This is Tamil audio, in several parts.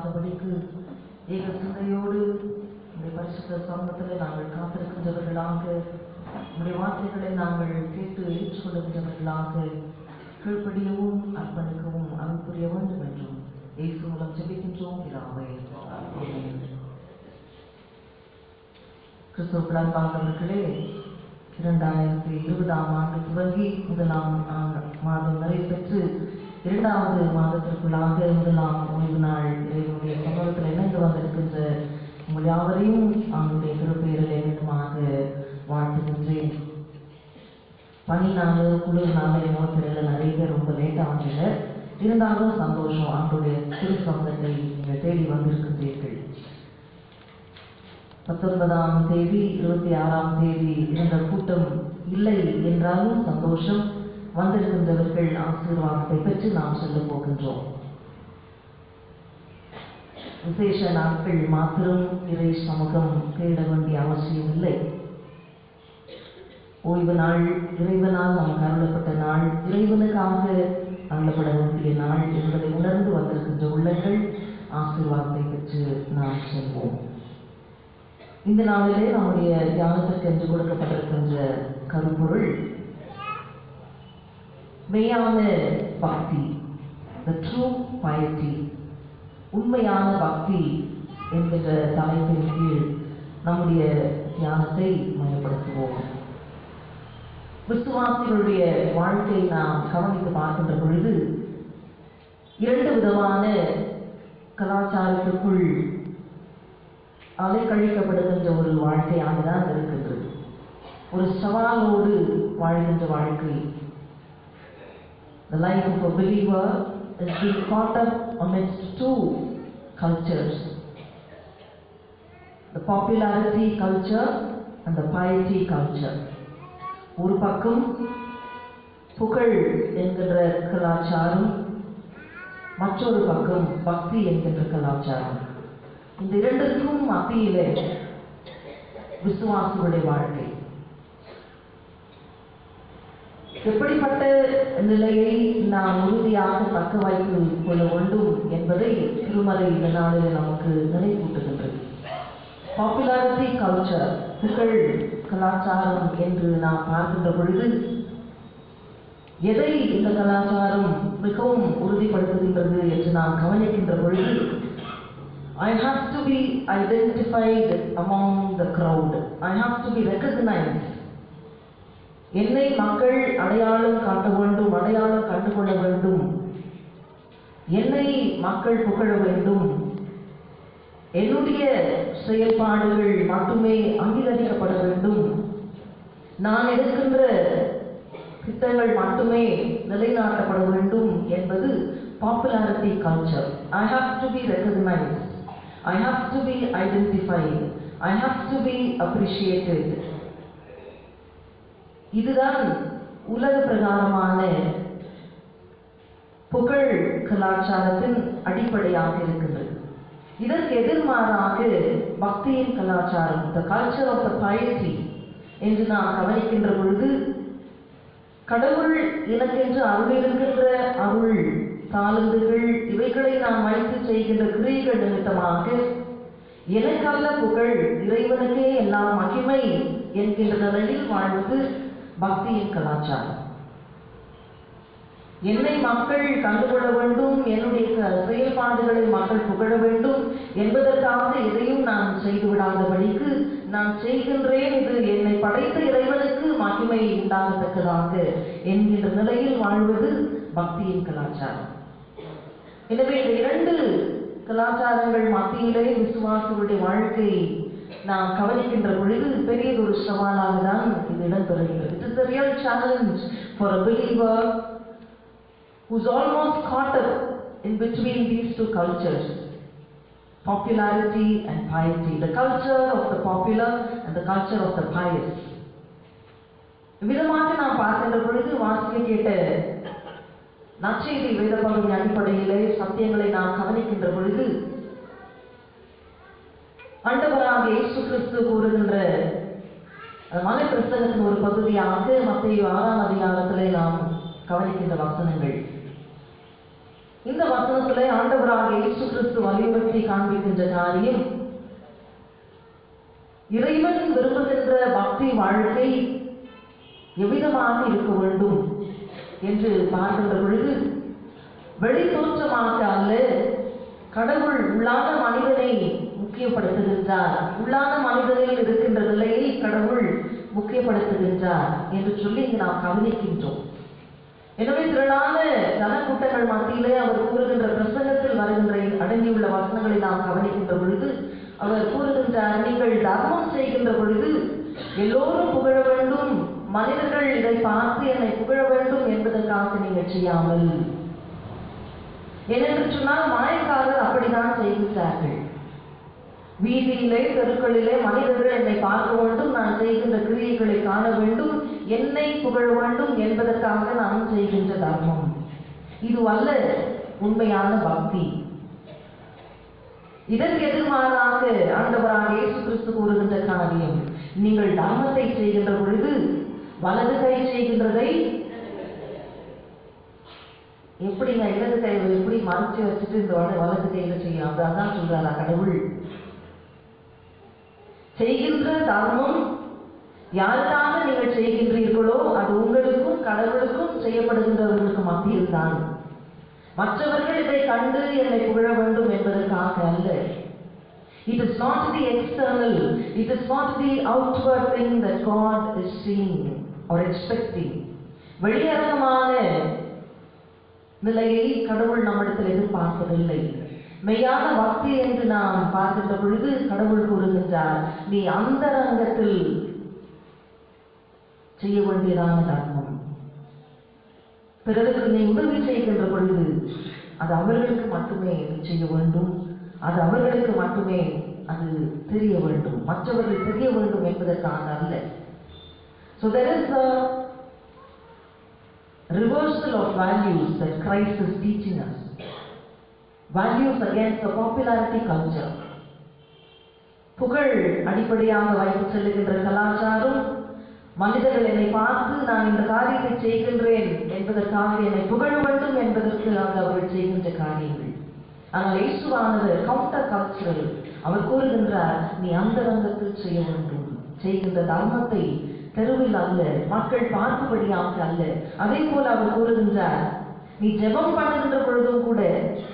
செய்யத்தக்கதாகும்படிக்கு ஏக சிந்தையோடு உடைய பரிசுத்த சமூகத்தில் நாங்கள் காத்திருக்கின்றவர்களாக உடைய வார்த்தைகளை நாங்கள் கேட்டு ஏற்றுக்கொள்ளுகின்றவர்களாக கீழ்ப்படியவும் அர்ப்பணிக்கவும் அருள் புரிய வேண்டும் என்றும் இயேசு மூலம் ஜெபிக்கின்றோம் பிதாவே ஆமென். கிறிஸ்துவுக்குள் பார்த்தவர்களே இரண்டாயிரத்தி இருபதாம் ஆண்டு துவங்கி முதலாம் ஆண்டு மாதம் நிறைவு பெற்று இரண்டாவது மாதத்திற்குள்ளாக முதலாம் ஓய்வு நாள் இறைவனுடைய சமூகத்தில் இணைந்து வந்திருக்கின்ற உங்கள் யாவரையும் அவனுடைய திருப்பெயரில் மீண்டுமாக வாழ்த்துகின்றேன் பனினால குளிர்னால என்னவோ தெரியல நிறைய பேர் ரொம்ப லேட்டாக வந்தீங்க இருந்தாலும் சந்தோஷம் அவங்களுடைய திரு சமூகத்தை நீங்கள் தேடி வந்திருக்கின்றீர்கள் பத்தொன்பதாம் தேதி இருபத்தி ஆறாம் தேதி இருந்த கூட்டம் இல்லை என்றாலும் சந்தோஷம் வந்திருக்கின்றவர்கள் ஆசீர்வாதத்தை பெற்று நாம் சொல்ல போகின்றோம் விசேஷ நாட்கள் மாத்திரம் இறை சமூகம் தேட வேண்டிய அவசியம் இல்லை ஓய்வு நாள் இறைவனால் நமக்கு அருளப்பட்ட நாள் இறைவனுக்காக அருளப்பட வேண்டிய நாள் என்பதை உணர்ந்து வந்திருக்கின்ற உள்ளங்கள் ஆசீர்வாதத்தை பெற்று நாம் செல்வோம் இந்த நாளிலே நம்முடைய தியானத்திற்கு என்று கொடுக்கப்பட்டிருக்கின்ற கருப்பொருள் மெய்யான பக்தி த ட்ரூ piety உண்மையான பக்தி என்கின்ற தலைப்பின் கீழ் நம்முடைய தியானத்தை மையப்படுத்துவோம் விசுவாசிகளுடைய வாழ்க்கையை நாம் கவனித்து பார்க்கின்ற பொழுது இரண்டு விதமான கலாச்சாரத்துக்குள் அலைக்கழிக்கப்படுகின்ற ஒரு வாழ்க்கையாகதான் இருக்கின்றது ஒரு சவாலோடு வாழ்கின்ற வாழ்க்கை The life of a believer is being caught up amidst two cultures. The popularity culture and the piety culture. ஒரு பக்கம் புகழ் என்கின்ற கலாச்சாரம் மற்றொரு பக்கம் பக்தி என்கின்ற கலாச்சாரம் இந்த இரண்டிற்கும் மத்தியிலே விசுவாசிகளுடைய வாழ்க்கை எப்படிப்பட்ட நிலையை நாம் உறுதியாக தக்க வைத்துக் கொள்ள வேண்டும் என்பதை திருமலை இந்த நாளில் நமக்கு நினைவூட்டுகின்றது பாப்புலாரிட்டி கல்ச்சர் புகழ் கலாச்சாரம் என்று நாம் பார்க்கின்ற பொழுது எதை இந்த கலாச்சாரம் மிகவும் உறுதிப்படுத்துகின்றது என்று நாம் கவனிக்கின்ற பொழுது I have to be identified among the crowd. I have to be recognized. என்னை மக்கள் அடையாளம் காட்ட வேண்டும் அடையாளம் கண்டுகொள்ள வேண்டும் என்னை மக்கள் புகழ வேண்டும் என்னுடைய செயல்பாடுகள் மட்டுமே அங்கீகரிக்கப்பட வேண்டும் நான் எடுக்கின்ற திட்டங்கள் மட்டுமே நிலைநாட்டப்பட வேண்டும் என்பது popularity culture I have to be recognised I have to be identified I have to be appreciated இதுதான் உலக பிரகாரமான புகழ் கலாச்சாரத்தின் அடிப்படையாக இருக்கின்றது இதற்கு எதிர்மாறாக பக்தியின் கலாச்சாரம் the culture of the piety என்று நாம் கவனிக்கின்ற பொழுது கடவுள் எனக்கென்று அருளிருக்கின்ற அருள் தாளந்துகள் இவைகளை நாம் வைத்து செய்கின்ற கிரியைகள் நிமித்தமாக எனக்கல்ல புகழ் இறைவனுக்கே எல்லாம் மகிமை என்கின்ற நிலையில் வாழ்வது பக்தியின் கலாச்சாரம் என்னை மக்கள் கண்டுகொள்ள வேண்டும் என்னுடைய க- செயல்பாடுகளை மக்கள் புகழ வேண்டும் என்பதற்காக எதையும் நான் செய்து விடாதபடிக்கு நான் செய்கின்றேன் இது என்னை படைத்த இறைவனுக்கு மகிமை உண்டாகத்தக்கதாக என்கின்ற நிலையில் வாழ்வது பக்தியின் கலாச்சாரம் எனவே இந்த இரண்டு கலாச்சாரங்கள் மத்தியிலே விசுவாசிகளுடைய வாழ்க்கையை நாம் கவனிக்கின்ற பொழுது பெரியதொரு சவாலாக தான் இது இடம்பெறுகிறது it is a real challenge for a believer who's almost caught up in between these two cultures popularity and piety the culture of the popular and the culture of the pious விதமாக நாம் பார்க்கின்ற பொழுது வாசிக்க கேட்ட நற்செய்தி வேத பகுதி அடிப்படையிலே சத்தியங்களை நாம் கவனிக்கின்ற பொழுது ஆண்டவராக இயேசு கிறிஸ்து கூறுகின்ற அந்த மலை பிரசங்கத்தின் ஒரு பகுதியாக மத்திய ஆறாம் அதிகாரத்திலே நாம் கவனிக்கின்ற வசனங்கள் இந்த வசனத்திலே ஆண்டவராக இயேசு கிறிஸ்து வலியுறுத்தி காண்பிக்கின்ற காரியம் இறைவன் விரும்புகின்ற பக்தி வாழ்க்கை எவ்விதமாக இருக்க வேண்டும் என்று பார்க்கின்ற பொழுது வெளி தோற்றமாக அல்ல கடவுள் உள்ளான மனிதனை முக்கியப்படுத்துகின்றார் உள்ளான மனிதனில் இருக்கின்ற நிலையை கடவுள் முக்கியப்படுத்துகின்றார் என்று சொல்லி இங்கு நாம் கவனிக்கின்றோம் எனவே திரளான ஜனக்கூட்டங்கள் மத்தியிலே அவர் கூறுகின்ற பிரசங்கத்தில் வருகின்ற அடங்கியுள்ள வசனங்களை நாம் கவனிக்கின்ற பொழுது அவர் கூறுகின்றார் நீங்கள் தர்மம் செய்கின்ற பொழுது எல்லோரும் புகழ வேண்டும் மனிதர்கள் இதை பார்த்து என்னை புகழ வேண்டும் என்பதற்காக நீங்கள் செய்யாமல் ஏனென்று சொன்னால் மாயக்காரர் அப்படித்தான் செய்கின்றார்கள் வீதியிலே தெருக்களிலே மனிதர்கள் என்னை பார்க்க வேண்டும் நான் செய்கின்ற கிரியைகளை காண வேண்டும் என்னை புகழ வேண்டும் என்பதற்காக நான் செய்கின்ற தர்மம் இது அல்ல உண்மையான பக்தி இதற்கு எதிர்மாறாக ஆண்டவராக இயேசு கிறிஸ்து கூறுகின்ற காரியம் நீங்கள் தர்மத்தை செய்கின்ற பொழுது வலது கை செய்கின்றதை எப்படிங்க இடது கை எப்படி மறைச்சு வச்சுட்டு இந்த வலது வலது கையில செய்யலாம் அதான் சொல்றாரா கடவுள் செய்கின்ற தர்மம் யாருக்காக நீங்கள் செய்கின்றீர்களோ அது உங்களுக்கும் கடவுளுக்கும் செய்யப்படுகின்றவர்களுக்கு மத்தியில் தான் மற்றவர்கள் இதை கண்டு என்னை புகழ வேண்டும் என்பதற்காக அல்ல It is not the external, it is not the outward thing that God is seeing or expecting. வெளியரங்கமான நிலையை கடவுள் நம்மிடத்தில் எதிர்பார்ப்பதில்லை மெய்யான பக்தி என்று நாம் பார்க்கின்ற பொழுது கடவுள் கூறுகின்றார் நீ அந்தரங்கத்தில் செய்ய வேண்டியதான தர்மம் பிறருக்கு நீ உதவி செய்கின்ற பொழுது அது அவர்களுக்கு மட்டுமே நீ செய்ய வேண்டும் அது அவர்களுக்கு மட்டுமே அது தெரிய வேண்டும் மற்றவர்கள் தெரிய வேண்டும் என்பதற்காக அல்ல So there is a reversal of values that Christ is teaching us. Values against the popularity culture. புகழ் அடிப்படையாக வைத்து செல்லுகின்ற கலாச்சாரம் மனிதர்கள் என்னை பார்த்து நான் இந்த காரியத்தை செய்கின்றேன் என்பதற்காக என்னை புகழ வேண்டும் என்பதற்காக அவர்கள் செய்கின்ற காரியங்கள் ஆனால் இயேசுவானவர் கவுண்டர் கல்ச்சரல் அவர் கூறுகின்றார் நீ அந்த ரங்கத்தில் செய்ய வேண்டும் செய்கின்ற தர்மத்தை தெருவில் அல்ல மக்கள் பார்க்கும்படியாக அல்ல அதே போல அவர் கூறுகின்றார் நீ ஜெபம் பண்ணுகின்ற பொழுதும் கூட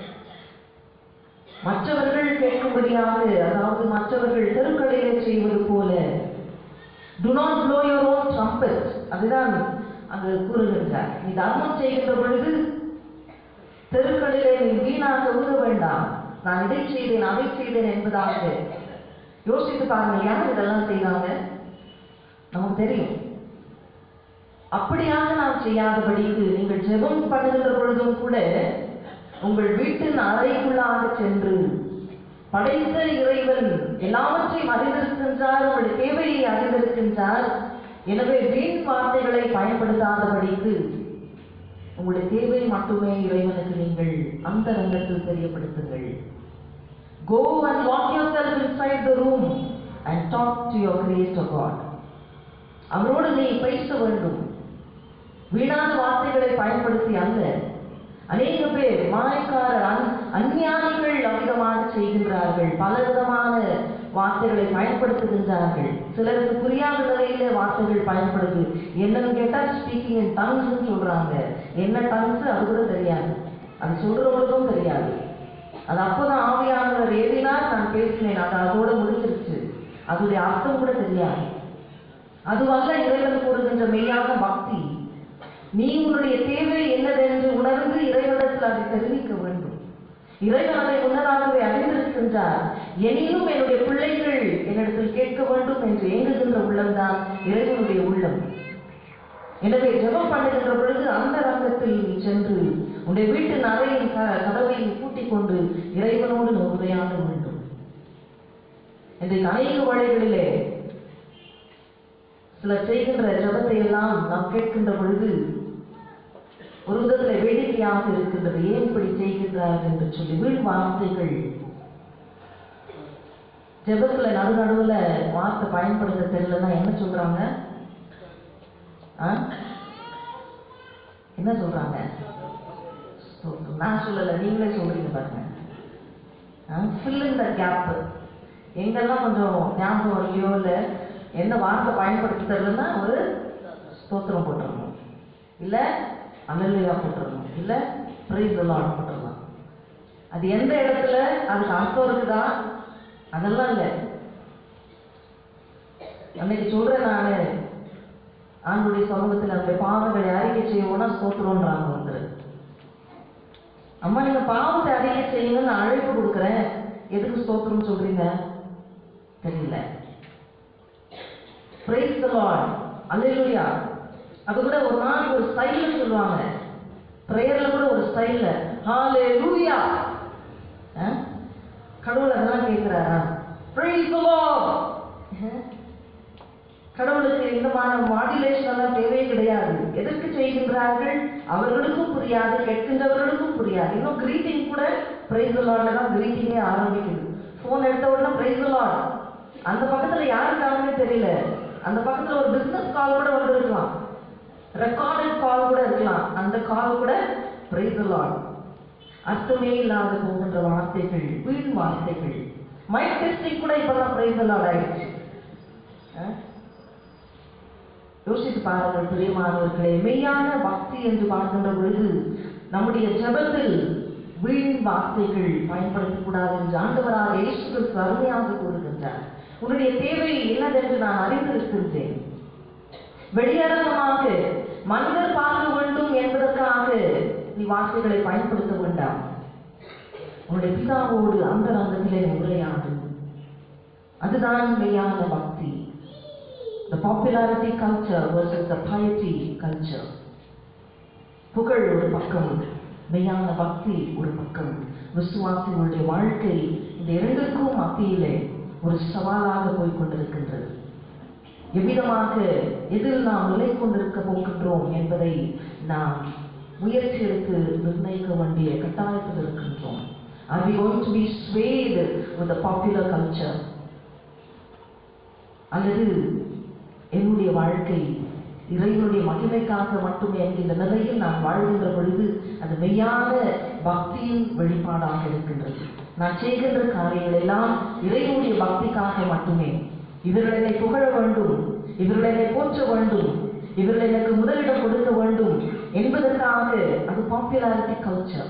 மற்றவர்கள் கேட்கும்படியாக அதாவது மற்றவர்கள் தெருக்களிலே செய்வது போல do not blow your own trumpet அதுதான் அங்கு கூறுகின்றார் நீ தர்மம் செய்கின்ற பொழுது தெருக்களிலே நீ வீணாக ஊத வேண்டாம் நான் இதை செய்தேன் அதை செய்தேன் என்பதாக யோசித்து பாருங்க யார் இதெல்லாம் செய்தாங்க நமக்கு தெரியும் அப்படியாக நாம் செய்யாதபடிக்கு நீங்கள் ஜெபம் பண்ணுகின்ற பொழுதும் கூட உங்கள் வீட்டின் அறைக்குள்ளாக சென்று படைத்த இறைவன் எல்லாவற்றையும் அறிந்திருக்கின்றார் உங்களுடைய தேவையை அறிந்திருக்கின்றார் எனவே வீண் வார்த்தைகளை பயன்படுத்தாதபடிக்கு உங்களுடைய தேவை மட்டுமே இறைவனுக்கு நீங்கள் அந்த ரங்கத்தில் தெரியப்படுத்துங்கள் Go and lock yourself inside the room and talk to your Creator God. அவரோடு நீ பேச வேண்டும் வீணான வார்த்தைகளை பயன்படுத்தி அல்ல அநேக பேர் மாயக்காரர் அந் அஞ்ஞானிகள் அமிதமாக செய்கின்றார்கள் பல விதமான வார்த்தைகளை பயன்படுத்துகின்றார்கள் சிலருக்கு புரியாத நிலையில வார்த்தைகள் பயன்படுது என்னன்னு கேட்டா ஸ்பீக்கிங் இன் டங்ஸ்ன்னு சொல்றாங்க என்ன டங்ஸ் அது கூட தெரியாது அது சொல்றவங்களுக்கும் தெரியாது அது அப்போதான் ஆவியானவர் ஏறினார் நான் பேசினேன் அது அதோட முடிஞ்சிருச்சு அதோடைய அர்த்தம் கூட தெரியாது அதுவல்ல இறைவன் கூறுகின்ற மெய்யான பக்தி நீ உன்னுடைய தேவை என்னதென்று உணர்ந்து இறைவனத்தில் அதை தெரிவிக்க வேண்டும் இறைவன் அதை முன்னதாகவே அறிந்திருக்கின்றார் எனினும் என்னுடைய பிள்ளைகள் என்னிடத்தில் கேட்க வேண்டும் என்று ஏங்குகின்ற உள்ளம்தான் இறைவனுடைய உள்ளம் எனவே ஜெபம் பண்ணுகின்ற பொழுது அந்த ரங்கத்தில் நீ சென்று உன்னுடைய வீட்டின் அறையின் க- கதவை நீ பூட்டிக் கொண்டு இறைவனோடு நீ உரையாட வேண்டும் இன்றைக்கு அநேக வழிகளிலே சிலர் செய்கின்ற ஜபத்தை எல்லாம் நாம் கேட்கின்ற பொழுது ஒரு விதத்தில் வேடிக்கையாக இருக்கின்றது ஏன் இப்படி செய்கின்றார்கள் என்று சொல்லி வீண் வார்த்தைகள் ஜெபத்துல நடு நடுவுல வார்த்தை பயன்படுத்த தெரியலன்னா என்ன சொல்றாங்க ஆ? என்ன சொல்றாங்க ஸ்தோத்திரம் நான் சொல்லலை நீங்களே சொல்றீங்க பாருங்க ஃபில் இன் த கேப் எங்கெல்லாம் கொஞ்சம் ஞாபகம் வரலையோ இல்லை எந்த வார்த்தை பயன்படுத்தி தரலன்னா ஒரு ஸ்தோத்திரம் போட்டுடணும் இல்லை அல்லையா போட்டுடணும் இல்லை ப்ரைஸ் லார்ட் போட்டுடலாம் அது எந்த இடத்துல அதுக்கு அர்த்தம் இருக்குதா அதெல்லாம் இல்லை அன்னைக்கு சொல்றேன் நான் ஆண்டுடைய சமூகத்தில் அந்த பாவங்களை அறிக்கை செய்வோம்னா ஸ்தோத்திரம்ன்றாங்க ஒருத்தர் அம்மா நீங்க பாவத்தை அறிக்கை செய்யுங்கன்னு நான் அழைப்பு கொடுக்குறேன் எதுக்கு ஸ்தோத்திரம் சொல்றீங்க தெரியல பிரைஸ் தி லார்ட் அல்லேலூயா அது கூட ஒரு நாளைக்கு ஒரு ஸ்டைல்ல சொல்லுவாங்க பிரேயர்ல கூட ஒரு ஸ்டைல்ல ஹalleluya கடவுள் அதெல்லாம் கேட்கிறாரா பிரைஸ் தி லார்ட் கடவுளுக்கு இந்த மாதிரி மாடுலேஷன் எல்லாம் தேவையே கிடையாது எதற்கு செய்கின்றார்கள் அவர்களுக்கும் புரியாது கேட்கின்றவர்களுக்கும் புரியாது இன்னும் கிரீட்டிங் கூட பிரைஸ் லார்ட்ல தான் கிரீட்டிங்கே ஆரம்பிக்குது ஃபோன் எடுத்த உடனே பிரைஸ் லார்ட் அந்த பக்கத்துல யாருக்காகவே தெரியல அந்த பக்கத்துல ஒரு பிசினஸ் கால் கூட வந்திருக்கலாம் ரெக்கார்டட் கால் கூட இருக்கலாம் அந்த கால் கூட பிரைஸ் லார்ட் அர்த்தமே இல்லாத போகின்ற வார்த்தைகள் வீண் வார்த்தைகள் மைக் டெஸ்டிங் கூட இப்பெல்லாம் பிரைஸ் லார்ட் ஆயிடுச்சு அஹ்? யோசித்து பாருங்கள் பிரியமானவர்களே மெய்யான பக்தி என்று பார்க்கின்ற பொழுது நம்முடைய ஜெபத்தில் வீண் வார்த்தைகள் பயன்படுத்தக்கூடாது என்று ஆண்டவராக இயேசு கிறிஸ்து அருமையாக கூறுகின்றார் உன்னுடைய தேவை என்னதென்று நான் அறிந்திருக்கின்றேன் வெளியரங்கமாக மனிதர் பார்க்க வேண்டும் என்பதற்காக நீ வார்த்தைகளை பயன்படுத்த வேண்டாம் உன்னுடைய பிதாவோடு அந்த ரங்கத்திலே உரையாடு அதுதான் மெய்யான பக்தி the popularity culture versus the piety culture புகழ் ஒரு பக்கம் மெய்யான பக்தி ஒரு பக்கம் விசுவாசிகளுடைய வாழ்க்கை இந்த இரண்டுக்கும் மத்தியிலே ஒரு சவாலாக போய் கொண்டிருக்கின்றது எவ்விதமாக எதில் நாம் நிலை கொண்டிருக்க போகின்றோம் என்பதை நாம் முயற்சி எடுத்து நிர்ணயிக்க வேண்டிய கட்டாயத்தில் இருக்கின்றோம் Are we going to be swayed with the popular culture? அல்லது என்னுடைய வாழ்க்கை இறைவனுடைய மகிமைக்காக மட்டுமே என்கின்ற நிலையில் நான் வாழ்கின்ற பொழுது அது மெய்யான பக்தியின் வெளிப்பாடாக இருக்கின்றது நான் செய்கின்ற காரியங்கள் எல்லாம் இறைவனுடைய பக்திக்காக மட்டுமே இவர்கள் என்னை புகழ வேண்டும் இவர்கள் என்னை போற்ற வேண்டும் இவர்கள் எனக்கு முதலிடம் கொடுக்க வேண்டும் என்பதற்காக அது popularity culture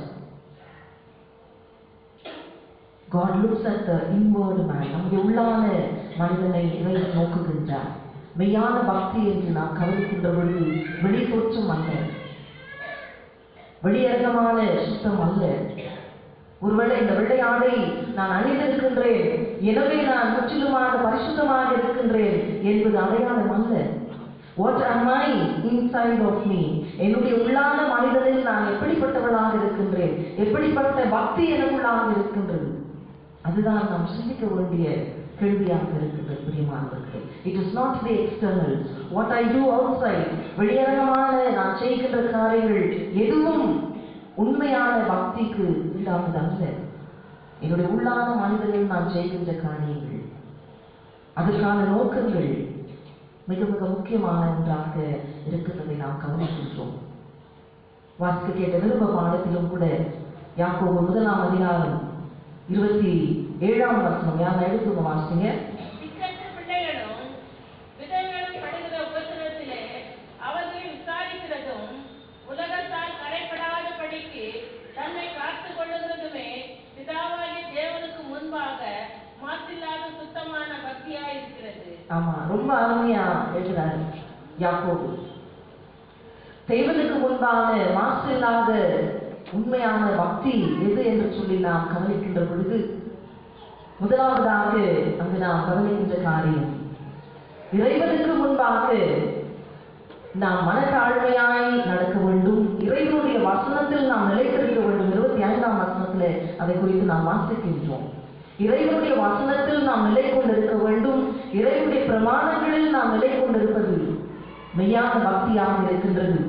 God looks at the inward man நம்முடைய உள்ளான மனிதனை இறைவன் நோக்குகின்றார் மெய்யான பக்தி என்று நாம் கவனிக்கின்ற பொழுது வெளித்தோற்றம் அல்ல வெளியரங்கமான சுத்தம் அல்ல ஒருவேளை இந்த வெள்ளை ஆடை நான் அணிந்திருக்கின்றேன் எனவே நான் முற்றிலுமாக பரிசுத்தமாக இருக்கின்றேன் என்பது அடையாளம் அல்ல what am I inside of me என்னுடைய உள்ளான மனிதனில் நான் எப்படிப்பட்டவளாக இருக்கின்றேன் எப்படிப்பட்ட பக்தி எனக்குள்ளாக இருக்கின்றது அதுதான் நாம் சிந்திக்க வேண்டிய கேள்வியாக இருக்கின்றது பிரியமானவர்களே it is not the external what I do outside வெளியரங்கமான நான் செய்கின்ற காரியங்கள் எதுவும் உண்மையான பக்திக்கு உண்டானது அல்ல என்னுடைய உள்ளான மனிதனில் நான் செய்கின்ற காரியங்கள் அதற்கான நோக்கங்கள் மிக மிக முக்கியமான ஒன்றாக இருக்கின்றதை நாம் கவனிக்கின்றோம் வாசிக்க கேட்ட விரும்ப பாடத்திலும் கூட யாக்கோபு முதலாம் அதிகாரம் இருபத்தி ஏழாம் வசனம் யார் எடுத்துங்க வாசிங்க திக்கற்ற பிள்ளைகளும் விதங்களும் படுகிற உபத்திரத்திலே அவர்களை விசாரிக்கிறதும் உலகத்தால் கரைப்படாதபடிக்கு தன்னை காத்துக் கொள்ளுகிறதுமே பிதாவாகிய தேவனுக்கு முன்பாக மாற்றில்லாத சுத்தமான பக்தியாயிருக்கிறது ஆமா ரொம்ப அருமையா எழுதுறாரு யாக்கோபு தேவனுக்கு முன்பான மாசு இல்லாத உண்மையான பக்தி எது என்று சொல்லி நாம் கவனிக்கின்ற பொழுது முதலாவதாக அங்கு நாம் கவனிக்கின்ற காரியம் இறைவனுக்கு முன்பாக நாம் மனத்தாழ்மையாய் நடக்க வேண்டும் இறைவனுடைய வசனத்தில் நாம் நிலைத்திருக்க வேண்டும் இருபத்தி ஐந்தாம் வசனத்தில் அதை குறித்து நாம் வாசிக்கின்றோம் இறைவனுடைய வசனத்தில் நாம் நிலை கொண்டிருக்க வேண்டும் இறைவனுடைய பிரமாணங்களில் நாம் நிலை கொண்டிருப்பது மெய்யான பக்தியாக இருக்கின்றது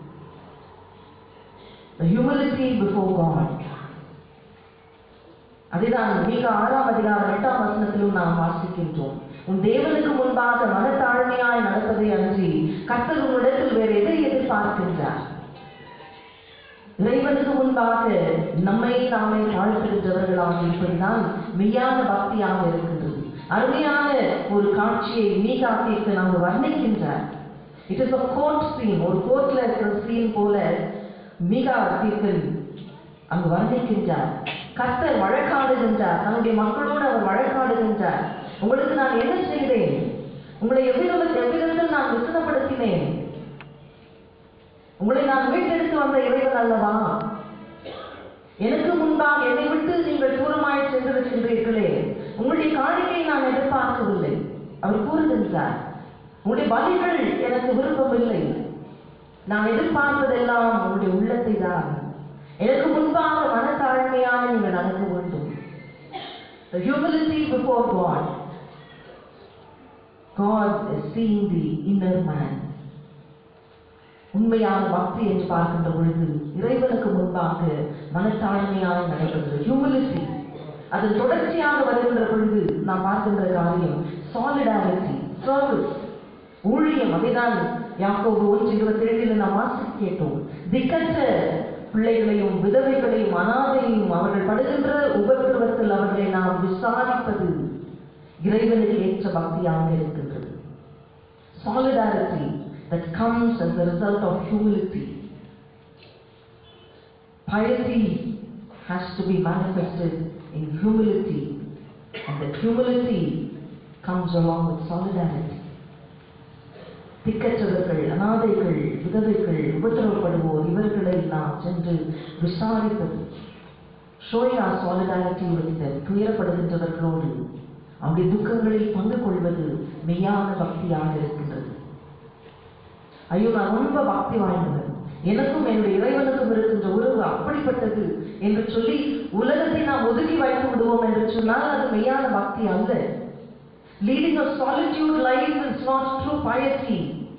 The humility before God. அதுதான் மிக ஆறாம் அதிகாரம் எட்டாம் வசனத்திலும் நாம் வாசிக்கின்றோம் உன் தேவனுக்கு முன்பாக மனத்தாழ்மையாய் நடப்பதை அன்றி கர்த்தர் உன்னிடத்தில் வேறு எதை எதிர்பார்க்கின்றார் இறைவனுக்கு முன்பாக முன்பாக நம்மை நாமே தாழ்த்துகின்றவர்களாக இருப்பதுதான் மெய்யான பக்தியாக இருக்கின்றது அருமையான ஒரு காட்சியை மீகாத்திற்கு நாங்கள் வர்ணிக்கின்றார் it is a court scene ஒரு கோர்ட்ல இருக்கிற சீன் போல மீகா தீர்க்கன் அங்கு வர்ணிக்கின்றார் கர்த்தர் வழக்காடுகின்றார் தன்னுடைய மக்களோடு அவர் வழக்காடுகின்றார் உங்களுக்கு நான் என்ன செய்தேன் உங்களை எவ்விதத்தில் எவ்விதத்தில் நான் விசனப்படுத்தினேன் உங்களை நான் மீட்டெடுத்து வந்த இறைவன் அல்லவா எனக்கு முன்பாக என்னை விட்டு நீங்கள் தூரமாய் சென்றிருக்கின்றீர்களே உங்களுடைய காணிக்கை நான் எதிர்பார்க்கவில்லை அவர் கூறுகின்றார் உங்களுடைய பலிகள் எனக்கு விருப்பமில்லை நான் எதிர்பார்ப்பதெல்லாம் உங்களுடைய உள்ளத்தை தான் எனக்கு முன்பாக மனத்தாழ்மையான நீங்கள் நடக்க வேண்டும் The humility before God. God is seeing the inner man. உண்மையான பக்தி என்று பார்க்கின்ற பொழுது இறைவனுக்கு முன்பாக மனத்தாழ்மையாக நடைபெறுகிறது ஹியூமிலிட்டி அது தொடர்ச்சியாக வருகின்ற பொழுது நாம் பார்க்கின்ற காரியம் சாலிடாரிட்டி சர்வீஸ் ஊழியம் அதைதான் யாக்கோபு ஒன்று இருபத்தி ஏழில் நாம் வாசி கேட்டோம் திக்கற்ற பிள்ளைகளையும் விதவைகளையும் அனாதையும் அவர்கள் படுகின்ற உபத்திரவத்தில் அவர்களை நாம் விசாரிப்பது இறைவனுக்கு ஏற்ற பக்தியாக இருக்கின்றது solidarity that comes as a result of humility. Piety has to be manifested in humility, and that humility comes along with solidarity. திக்கற்றவர்கள் அனாதைகள் விதவைகள் உபத்திரவப்படுவோர் இவர்களை நாம் சென்று விசாரிப்பது ஷோயிங் ஆர் சாலிடாரிட்டி வித் துயரப்படுகின்றவர்களோடு அவருடைய துக்கங்களில் பங்கு கொள்வது மெய்யான பக்தியாக இருக்கின்றது ஐயோ நான் ரொம்ப பக்தி வாய்ந்தவர் எனக்கும் என்னுடைய இறைவனுக்கும் இருக்கின்ற உறவு அப்படிப்பட்டது என்று சொல்லி உலகத்தை நாம் ஒதுக்கி வைத்து விடுவோம் என்று சொன்னால் அது மெய்யான பக்தி அல்ல leading a solitude life is not true piety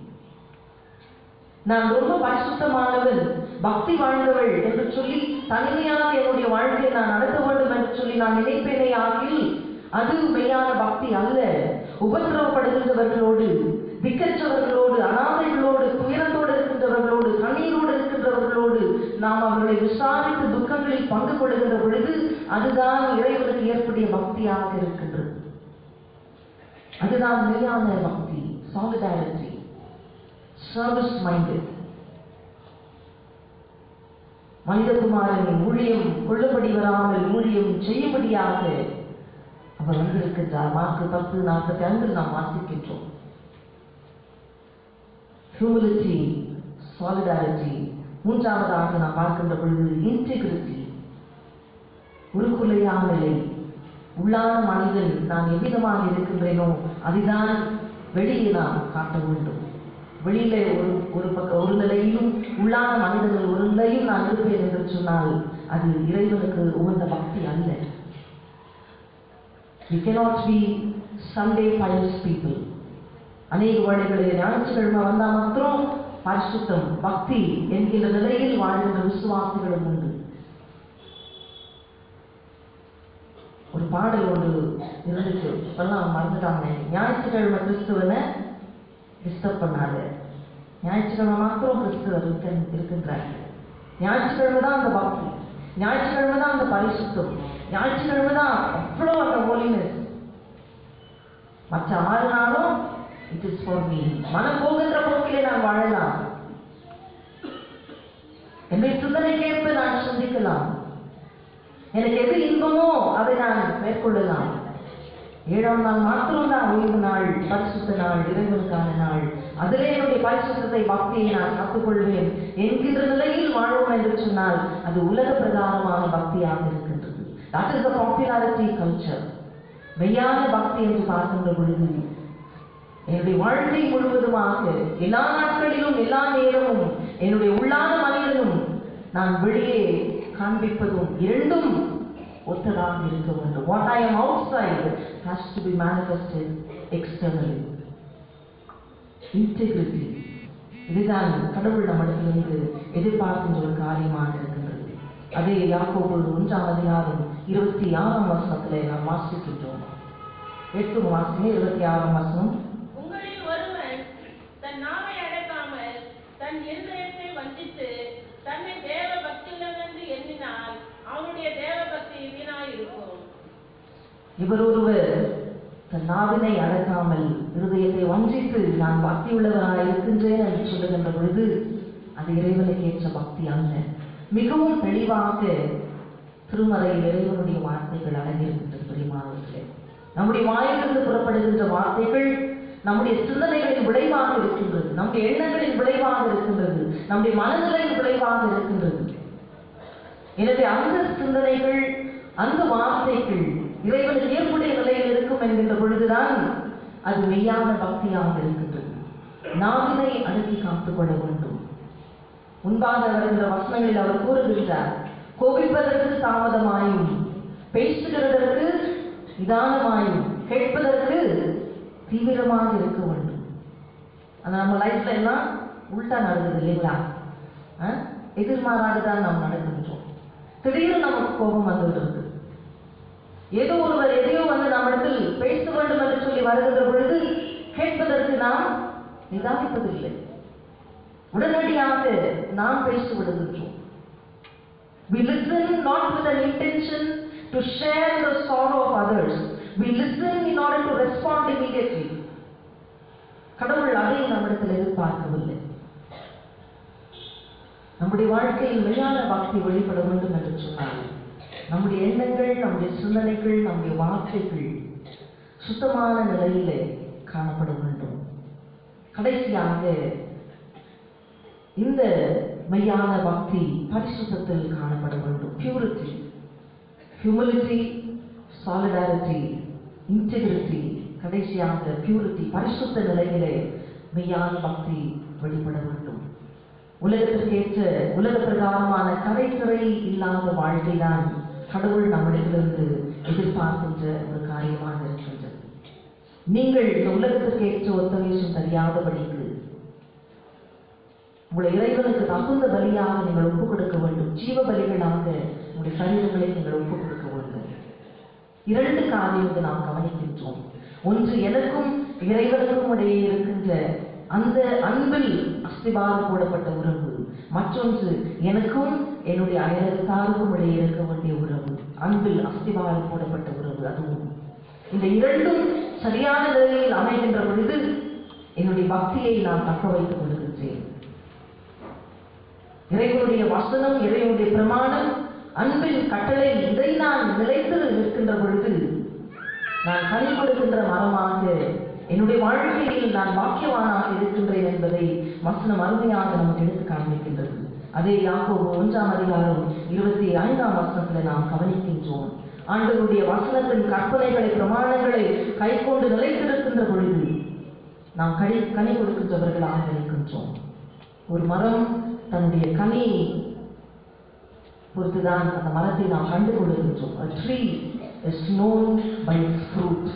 நான் ரொம்ப பரிசுத்தமானவன் பக்தி வாழ்ந்தவள் என்று சொல்லி தனிமையாக என்னுடைய வாழ்க்கையை நான் நடத்த வேண்டும் என்று சொல்லி நான் நினைப்பேனே ஆகில் அது மெய்யான பக்தி அல்ல உபத்திரவப்படுகின்றவர்களோடு திக்கற்றவர்களோடு அனாதைகளோடு துயரத்தோடு இருக்கின்றவர்களோடு கண்ணீரோடு இருக்கின்றவர்களோடு நாம் அவர்களை விசாரித்து துக்கங்களில் பங்கு கொள்கின்ற பொழுது அதுதான் இறைவனுக்கு ஏற்புடைய பக்தியாக இருக்கின்றது அதுதான் மெய்யான பக்தி சாலிடாரிட்டி சர்வீஸ் மைண்டட் மனிதகுமாரனின் ஊழியம் கொள்ளுபடி வராமல் ஊழியம் செய்யும்படியாக அவர் வந்திருக்கின்றார் மார்க்கு பத்து நாற்பத்தி ஐந்தில் நாம் வாசிக்கின்றோம் ஹியூமிலிட்டி சாலிடாரிட்டி மூன்றாவதாக நாம் பார்க்கின்ற பொழுது இன்டெகிரிட்டி உருக்குலையான நிலை உள்ளான மனிதன் நான் எவ்விதமாக இருக்கின்றேனோ அதுதான் வெளியே நாம் காட்ட வேண்டும் வெளியில ஒரு ஒரு பக்க ஒரு நிலையிலும் உள்ளான மனிதர்கள் ஒரு நிலையும் நான் இருப்பேன் என்று சொன்னால் அது இறைவனுக்கு உகந்த பக்தி அல்ல You cannot be Sunday pious people. அநேக வேளைகளில் ஞாயிற்றுக்கிழமை வந்தால் மாத்திரம் பரிசுத்தம் பக்தி என்கின்ற நிலையில் வாழ்கின்ற விசுவாசிகளும் உண்டு ஒரு பாடல் ஒன்று இருந்துச்சு இப்பெல்லாம் மறந்துட்டாங்க ஞாயிற்றுக்கிழமை கிறிஸ்துவனை டிஸ்டர்ப் பண்ணாது ஞாயிற்றுக்கிழமை மாத்திரம் கிறிஸ்துவர் இருக்க இருக்கின்றார் ஞாயிற்றுக்கிழமை தான் அந்த பக்தி ஞாயிற்றுக்கிழமை தான் அந்த பரிசுத்தம் ஞாயிற்றுக்கிழமை தான் அவ்வளோ அந்த ஹோலினஸ் மற்ற ஆறு நாளும் இட் இஸ் ஃபார் மீ மனம் போகின்ற போக்கிலே நான் வாழலாம் என்னுடைய சிந்தனைக்கேற்ப நான் சிந்திக்கலாம் எனக்கு எது இன்பமோ அதை நான் மேற்கொள்ளலாம் ஏழாம் நாள் மாத்திரம் தான் ஓய்வு நாள் பரிசுத்த நாள் இறைவனுக்கான நாள் அதிலே என்னுடைய பரிசுத்தத்தை பக்தியை நான் காத்துக்கொள்வேன் என்கின்ற நிலையில் வாழ்வோம் என்று சொன்னால் அது உலக பிரகாரமான பக்தியாக இருக்கின்றது that is the popularity culture மெய்யான பக்தி என்று பார்க்கின்ற பொழுது என்னுடைய வாழ்க்கை முழுவதுமாக எல்லா நாட்களிலும் எல்லா நேரமும் என்னுடைய உள்ளான மனிதனும் நான் வெளியே காண்பிப்பதும் இரண்டும் ஒத்ததாக இருக்க வேண்டும் what I am outside has to be manifested externally integrity இதுதான் கடவுள் நம்மிடத்திலிருந்து எதிர்பார்க்கின்ற ஒரு காரியமாக இருக்கின்றது அதே யாக்கோபு ஒன்றாம் அதிகாரம் இருபத்தி ஆறாம் வசனத்திலே நாம் வாசிக்கின்றோம் எட்டு வாசமே இருபத்தி ஆறாம் வசனம் உங்களில் ஒருவன் தன் நாவை அடக்காமல் தன் இருதயத்தை வஞ்சித்து தன்னை தேவ பக்தியுள்ளவன் என்று எண்ணி இவர் ஒருவர் தன் நாவினை அடக்காமல் இருதயத்தை வஞ்சித்து நான் பக்தி உள்ளவராய் இருக்கின்றேன் என்று சொல்லுகின்ற பொழுது அது இறைவனுக்கு ஏற்ற பக்தி அல்ல மிகவும் தெளிவாக திருமறையில் இறைவனுடைய வார்த்தைகள் அடங்கியிருக்கின்றது பிரியமானவர்களே நம்முடைய வாயிலிருந்து புறப்படுகின்ற வார்த்தைகள் நம்முடைய சிந்தனைகளின் விளைவாக இருக்கின்றது நம்முடைய எண்ணங்களின் விளைவாக இருக்கின்றது நம்முடைய மனநிலையின் விளைவாக இருக்கின்றது எனவே அந்த சிந்தனைகள் அந்த வார்த்தைகள் இறைவனுக்கு ஏற்புடைய நிலையில் இருக்கும் என்கின்ற பொழுதுதான் அது மெய்யான பக்தியாக இருக்கின்றது நாவினை அடக்கி காத்துக் கொள்ள வேண்டும் முன்பாக வருகின்ற வசனங்களில் அவர் கூறுகின்றார் கோபிப்பதற்கு தாமதமாயும் பேசுகிறதற்கு நிதானமாயும் கேட்பதற்கு தீவிரமாக இருக்க வேண்டும் ஆனா நம்ம லைஃப்ல எல்லாம் உள்டா நடக்குது இல்லைங்களா ஆ? எதிர்மாறாக தான் நாம் நடக்கின்றோம் திடீர்னு நமக்கு கோபம் வந்து விடுறது ஏதோ ஒருவர் எதையோ வந்து நம்மிடத்தில் பேச வேண்டும் என்று சொல்லி வருகின்ற பொழுது கேட்பதற்கு நாம் நிதானிப்பதில்லை உடனடியாக நாம் பேசி விடுகின்றோம் We listen not with an intention to share the sorrow of others. We listen in order to respond immediately. கடவுள் அதை நம்மிடத்தில் எதிர்பார்க்கவில்லை நம்முடைய வாழ்க்கையில் மெய்யான பக்தி வெளிப்பட வேண்டும் என்று சொன்னால் நம்முடைய எண்ணங்கள் நம்முடைய சிந்தனைகள் நம்முடைய வார்த்தைகள் சுத்தமான நிலையிலே காணப்பட வேண்டும் கடைசியாக இந்த மெய்யான பக்தி பரிசுத்தத்தில் காணப்பட வேண்டும் பியூரிட்டி ஹியூமிலிட்டி சாலிடாரிட்டி இன்டெகிரிட்டி கடைசியாக பியூரிட்டி பரிசுத்த நிலையிலே மெய்யான பக்தி வெளிப்பட வேண்டும் உலகத்திற்கேற்ற உலக பிரகாரமான கரைத்துறை இல்லாத வாழ்க்கைதான் கடவுள் நம்மிடத்திலிருந்து எதிர்பார்க்கின்ற ஒரு காரியமாக இருக்கின்றது நீங்கள் இந்த உலகத்திற்கேற்ற ஒத்தவேஷம் தெரியாதபடிக்கு உங்களை இறைவனுக்கு தகுந்த பலியாக நீங்கள் ஒப்புக் கொடுக்க வேண்டும் ஜீவ பலிகளாக உங்களுடைய சரீரங்களை நீங்கள் ஒப்புக் கொடுக்க வேண்டும் இரண்டு காரியத்தை நாம் கவனிக்கின்றோம் ஒன்று எனக்கும் இறைவனுக்கும் இடையே இருக்கின்ற அந்த அன்பில் அஸ்திபாரம் போடப்பட்ட உறவு மற்றொன்று எனக்கும் என்னுடைய அயலத்தாருக்கும் இடையே இருக்க வேண்டிய உறவு அன்பில் அஸ்திபாரம் போடப்பட்ட உறவு அதுவும் இந்த இரண்டும் சரியான நிலையில் அமைகின்ற பொழுது என்னுடைய பக்தியை நான் தக்க வைத்துக் கொள்கின்றேன் இறைவனுடைய வசனம் இறைவனுடைய பிரமாணம் அன்பின் கட்டளை இதை நான் நிலைத்து நிற்கின்ற பொழுது நான் கனி கொடுக்கின்ற மரமாக என்னுடைய வாழ்க்கையில் நான் வாக்கியவானாக இருக்கின்றேன் என்பதை வசனம் அருமையாக நமக்கு எடுத்து காண்பிக்கின்றது அதே யாக்கோபு ஒன்றாம் அதிகாரம் இருபத்தி ஐந்தாம் வசனத்தில் நாம் கவனிக்கின்றோம் ஆண்டவருடைய வசனத்தின் கற்பனைகளை பிரமாணங்களை கைக்கொண்டு நிலைத்திருக்கின்ற பொழுது நாம் கனி கனி கொடுக்கின்றவர்களாக இருக்கின்றோம் ஒரு மரம் தன்னுடைய கனியை பொறுத்துதான் அந்த மரத்தை நாம் கண்டு கொள்கின்றோம் a tree is known by its fruit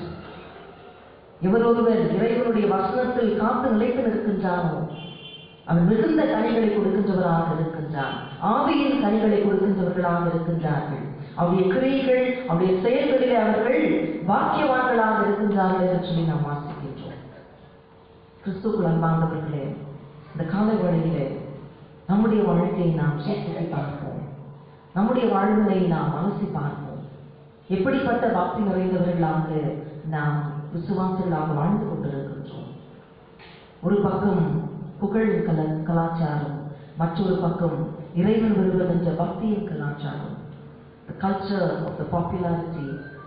எவர் ஒருவர் இறைவனுடைய வசனத்தில் காத்து நிலைத்து நிற்கின்றானோ அவன் மிகுந்த கனிகளை கொடுக்கின்றவராக இருக்கின்றான் ஆவியின் கனிகளை கொடுக்கின்றவர்களாக இருக்கின்றார்கள் அவருடைய கிரியைகள் அவருடைய செயல்களிலே அவர்கள் வாக்கியவான்களாக இருக்கின்றார்கள் என்று சொல்லி நாம் வாசிக்கின்றோம் கிறிஸ்துக்குள் அன்பானவர்களே இந்த கால வேளையிலே நம்முடைய வாழ்க்கையை நாம் சீர்தூக்கி பார்ப்போம் நம்முடைய வாழ்வினை நாம் அலசி பார்ப்போம் எப்படிப்பட்ட பக்தி நிறைந்தவர்களாக நாம் விசுவாசிகளாக வாழ்ந்து கொண்டிருக்கின்றோம் ஒரு பக்கம் புகழ் கல கலாச்சாரம் மற்றொரு பக்கம் இறைவன் விரும்புகின்ற பக்தியின் கலாச்சாரம் the culture of the popularity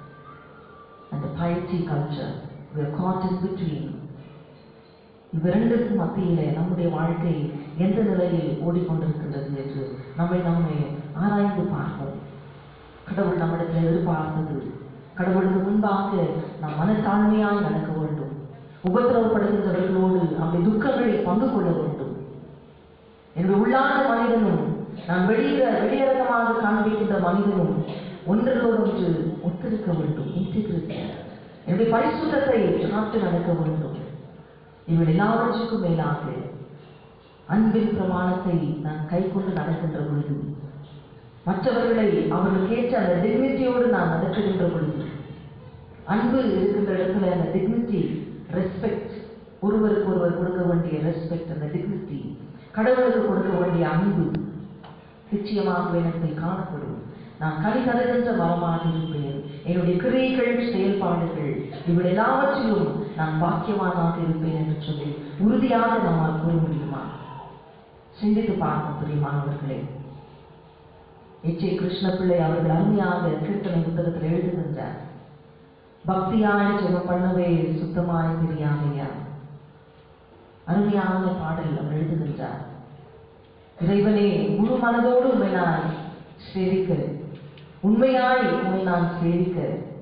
and the piety culture we are caught in between இவ்விரண்டிற்கும் மத்தியிலே நம்முடைய வாழ்க்கை எந்த நிலையில் ஓடிக்கொண்டிருக்கின்றது என்று நம்மை நம்மை ஆராய்ந்து பார்ப்போம் கடவுள் நம்மிடத்தில் எதிர்பார்த்தது கடவுளுக்கு முன்பாக நாம் மனத்தாழ்மையாய் நடக்க வேண்டும் உபத்திரவப்படுகின்றவர்களோடு நம்முடைய துக்கங்களை பங்கு கொள்ள வேண்டும் என்னுடைய உள்ளான மனிதனும் நான் வெளியில வெளியரங்கமாக காண்பிக்கின்ற மனிதனும் ஒன்றோடொன்று ஒத்திருக்க வேண்டும் இன்டிகிரிட்டி என்னுடைய பரிசுத்தத்தை காத்து நடக்க வேண்டும் இவள் எல்லாவற்றுக்கும் மேலாக அன்பின் பிரமாணத்தை நான் கைக்கொண்டு நடக்கின்ற பொழுது மற்றவர்களை அவர்களுக்கு ஏற்ற அந்த டிக்னிட்டியோடு நான் நடக்குகின்ற பொழுது அன்பு இருக்கின்ற இடத்துல அந்த டிக்னிட்டி ரெஸ்பெக்ட் ஒருவருக்கு ஒருவர் கொடுக்க வேண்டிய ரெஸ்பெக்ட் அந்த டிக்னிட்டி கடவுளுக்கு கொடுக்க வேண்டிய அன்பு நிச்சயமாக இடத்தில் காணப்படும் நான் கனி தருகின்ற மரமாக இருப்பேன் என்னுடைய கிரியைகள் செயல்பாடுகள் இவை எல்லாவற்றிலும் நான் பாக்கியவானாக இருப்பேன் என்று சொல்லி உறுதியாக நம்மால் கூற முடியுமா சிந்தித்து பார்க்க பிரியமானவர்களே எச் ஏ கிருஷ்ணபிள்ளை அவர்கள் அருமையாக கீர்த்தனை புத்தகத்தில் எழுதுகின்றார் பக்தியாய் ஜெபம் பண்ணவே சுத்தமாய் தெரியாமையா அருமையான பாடல் அவர் எழுதுகின்றார் இறைவனே முழு மனதோடு உண்மை நான் சேவிக்க உண்மையாய் உண்மை நான் சேவிக்க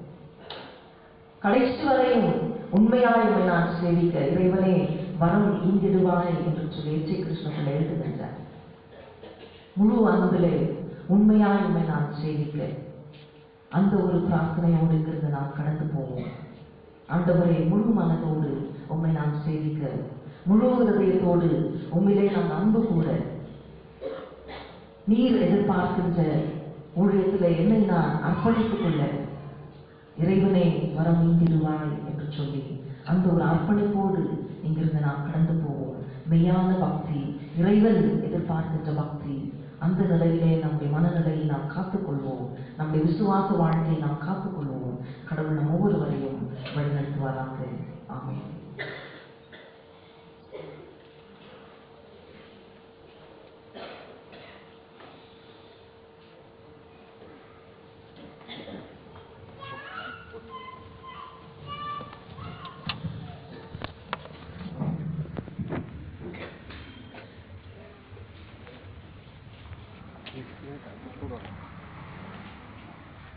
கடைசி வரையும் உண்மையாய் உண்மை நான் சேவிக்க இறைவனே வரம் இங்கிடுவாய் என்று சொல்லி எச்சி கிருஷ்ணபிள்ளை எழுதுகின்றார் முழு அன்பிலே உண்மையாய் உண்மை நான் சேவிக்க அந்த ஒரு பிரார்த்தனையோடு இங்கிருந்து நாம் கடந்து போவோம் ஆண்டவரே முழு மனதோடு உம்மை நான் சேவிக்க முழு ஹிருதயத்தோடு உம்மிலே நாம் அன்பு கூற நீர் எதிர்பார்க்கின்ற ஊழியத்திலே என்னை நான் அர்ப்பணித்துக் கொள்ள இறைவனே வரம் நீந்திடுவாய் என்று சொல்லி அந்த ஒரு அர்ப்பணிப்போடு இங்கிருந்து நாம் கடந்து போவோம் மெய்யான பக்தி இறைவன் எதிர்பார்க்கின்ற பக்தி அந்த நிலையிலே நம்முடைய மனநிலையை நாம் காத்துக்கொள்வோம் நம்முடைய விசுவாச வாழ்க்கையை நாம் காத்துக்கொள்வோம் கடவுள் நம் ஒவ்வொருவரையும் வழிநடத்துவாராக ஆமென்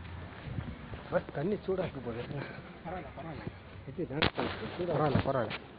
பட் தண்ணி சூடாக்கு போகுது பரவாயில்ல பரவாயில்ல இது பரவாயில்ல பரவாயில்ல